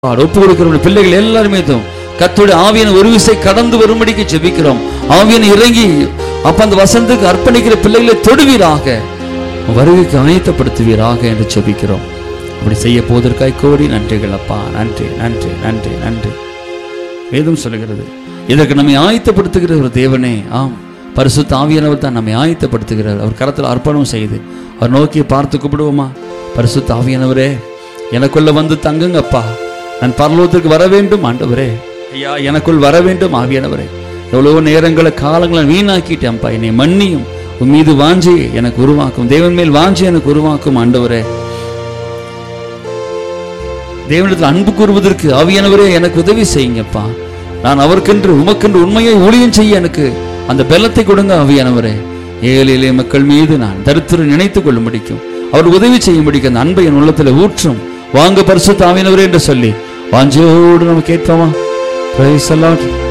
ஒப்பு கொடுக்கிற பிள்ளைகள் எல்லாருமே தான் கத்தோட ஆவியான ஒரு விசை கடந்து வரும்படிக்கு ஜெபிக்கிறோம் ஆவியன் இறங்கி அப்ப அந்த வசந்துக்கு அர்ப்பணிக்கிற பிள்ளைகளை தொடுவீராக வருகைக்கு ஆயத்தப்படுத்துவீராக என்று ஜெபிக்கிறோம் அப்படி செய்ய போவதற்காய் கோடி நன்றிகள் அப்பா நன்றி நன்றி நன்றி நன்றி வேதம் சொல்லுகிறது இதற்கு நம்மை ஆயத்தப்படுத்துகிற ஒரு தேவனே ஆம் பரிசுத்த ஆவியானவர் தான் நம்மை ஆயத்தப்படுத்துகிறார் அவர் கரத்தில் அர்ப்பணம் செய்து அவர் நோக்கி பார்த்து கூப்பிடுவோமா பரிசுத்த ஆவியானவரே எனக்குள்ள வந்து தங்குங்கப்பா நான் பரலோகத்திற்கு வர வேண்டும் ஆண்டவரே ஐயா எனக்குள் வர வேண்டும் ஆவியானவரே எவ்வளவோ நேரங்களை காலங்களை வீணாக்கிட்டேன்ப்பா என்னை மன்னியும் உன் மீது வாஞ்சி எனக்கு உருவாக்கும் தேவன் மேல் வாஞ்சி எனக்கு உருவாக்கும் ஆண்டவரே தேவனிடத்தில் அன்பு கூறுவதற்கு ஆவியானவரே எனக்கு உதவி செய்யுங்கப்பா நான் அவருக்கென்று உமக்கென்று உண்மையை ஊழியம் செய்ய எனக்கு அந்த பெலத்தை கொடுங்க ஆவியானவரே ஏழை எளிய மக்கள் மீது நான் தரித்திரம் நினைத்துக் கொள்ள முடிக்கும் அவர் உதவி செய்ய முடிக்கும் அந்த அன்பை என் உள்ளத்தில் ஊற்றும் வாங்க பரிசுத்த ஆவியானவரே என்று சொல்லி வாஞ்சையோடு நம்ம கேட்போமா பிரைஸ் அல்லாட்